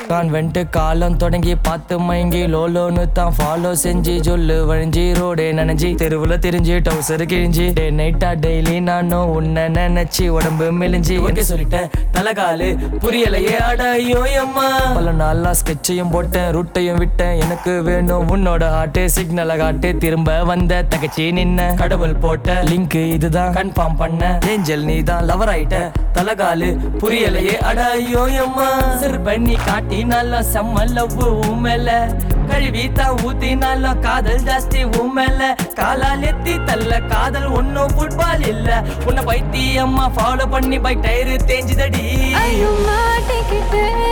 convent காலம் தொடங்கி பார்த்து மயங்கி லோலோன்னு தான் ஃபாலோ செஞ்சு சொல்லு வழிஞ்சி ரோடே நனைஞ்சி தெருவுல திரிஞ்சு டவுசர் கிழிஞ்சி டே நைட்டா டெய்லி நானும் உன்னை நினைச்சு உடம்பு மெலிஞ்சி ஓகே சொல்லிட்டேன் தலைகாலு புரியலையே அட ஐயோ அம்மா பல நாளா ஸ்கெட்சையும் போட்டேன் ரூட்டையும் விட்டேன் எனக்கு வேணும் உன்னோட ஹார்ட்டு சிக்னலை காட்டு திரும்ப வந்த தகச்சி நின்ன கடவுள் போட்ட லிங்க் இதுதான் கன்ஃபார்ம் பண்ண ஏஞ்சல் நீ தான் லவர் ஆயிட்ட தலகாலு புரியலையே அட ஐயோ அம்மா சிறு பண்ணி காட்டி நல்லா செம்ம லவ் உமேல கழுவி தான் ஊத்தி நல்லா காதல் ஜாஸ்தி உமேல காலால் எத்தி தள்ள காதல் ஒன்னும் ஃபுட்பால் இல்ல உன்னை பைத்தியம்மா ஃபாலோ பண்ணி பைக் டயரு தேஞ்சுதடி ஐயோ மாட்டிக்கிட்டேன்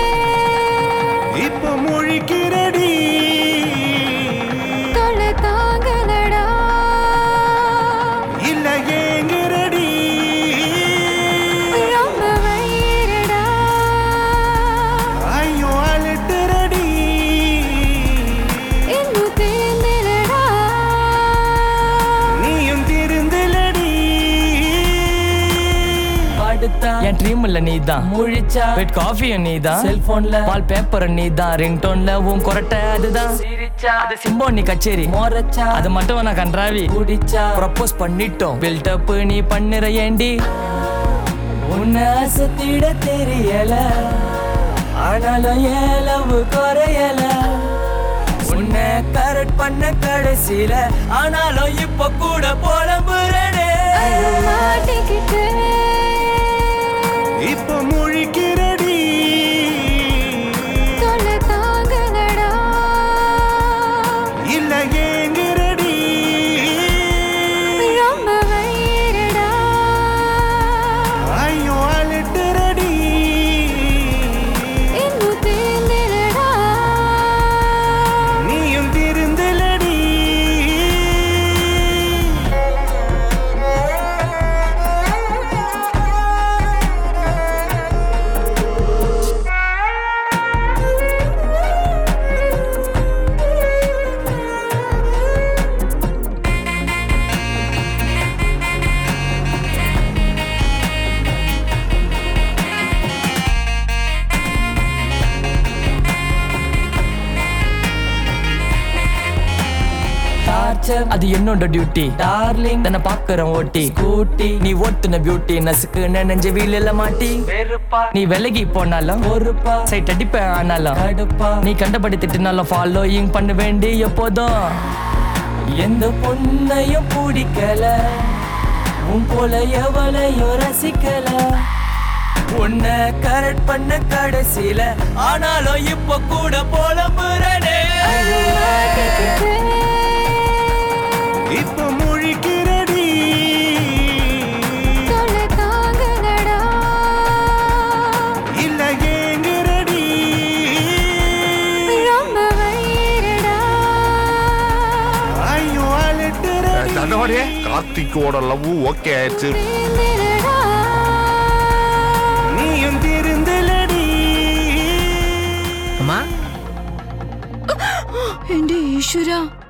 இப்ப முழிக்கிறடி தொலை தாங்கலடா இல்ல ஏங்குறடி ரொம்ப வயிறுடா ஐயோ அழுட்டுறடி இன்னும் தேர்ந்தெடுடா நீயும் திருந்தலடி படுத்தா என் ட்ரீம் இல்ல நீ தான் முழிச்சா வெட் காஃபியும் நீ தான் செல்போன்ல பால் பேப்பர் நீ தான் ரிங் டோன்ல உன் கொரட்டை அதுதான் சிரிச்சா அது சிம்போனி கச்சேரி மோரச்சா அது மட்டும் நான் கன்றாவி குடிச்சா ப்ரப்போஸ் பண்ணிட்டோம் பில்டப் நீ பண்ணுற ஏண்டி உன்னை அசத்திட தெரியல ஆனாலும் ஏலவு குறையல உன்னை கரெக்ட் பண்ண கடைசியில ஆனாலும் இப்ப கூட புலம்புறனே ஐயோ மாட்டிக்கிட்டேன் இப்ப முழிக்கிறடி தொலை தாங்கலடா இல்ல ஏங்குறடி ரொம்ப வயிறுடா ஐயோ அழுட்டுறடி இன்னும் தேர்ந்தெடுடா நீயும் திருந்தலடி டார்ச்சர் அது என்னோட டியூட்டி டார்லிங் தன்னை பாக்குறேன் ஓட்டி ஸ்கூட்டி நீ ஓட்டுன பியூட்டி நசுக்கு நெஞ்ச வீலில மாட்டி வெறுப்பா நீ விலகி போனாலும் பொறுப்பா சைட் அடிப்பேன் ஆனாலும் கடுப்பா நீ கண்டபடி திட்டினாலும் ஃபாலோயிங் பண்ண வேண்டி எப்போதும் எந்த பொண்ணையும் பிடிக்கல உன் போல எவளையும் ரசிக்கல உன்னை கரெக்ட் பண்ண கடைசியில ஆனாலும் இப்ப கூட புலம்புறனே ஐயோ மாட்டிக்கிட்டேன் இப்ப முழிக்கிறடி தொலை தாங்கலடா இல்ல ஏங்குறடி ரொம்ப வயிறுடா ஐயோ அழுட்டுறடி தண்டவாடியே கார்த்திக்கோட லவ் ஓகே ஆயிடுச்சு தேர்ந்தெடுடா நீயும் திருந்தலடி அம்மா എന്റെ ഈശ്വര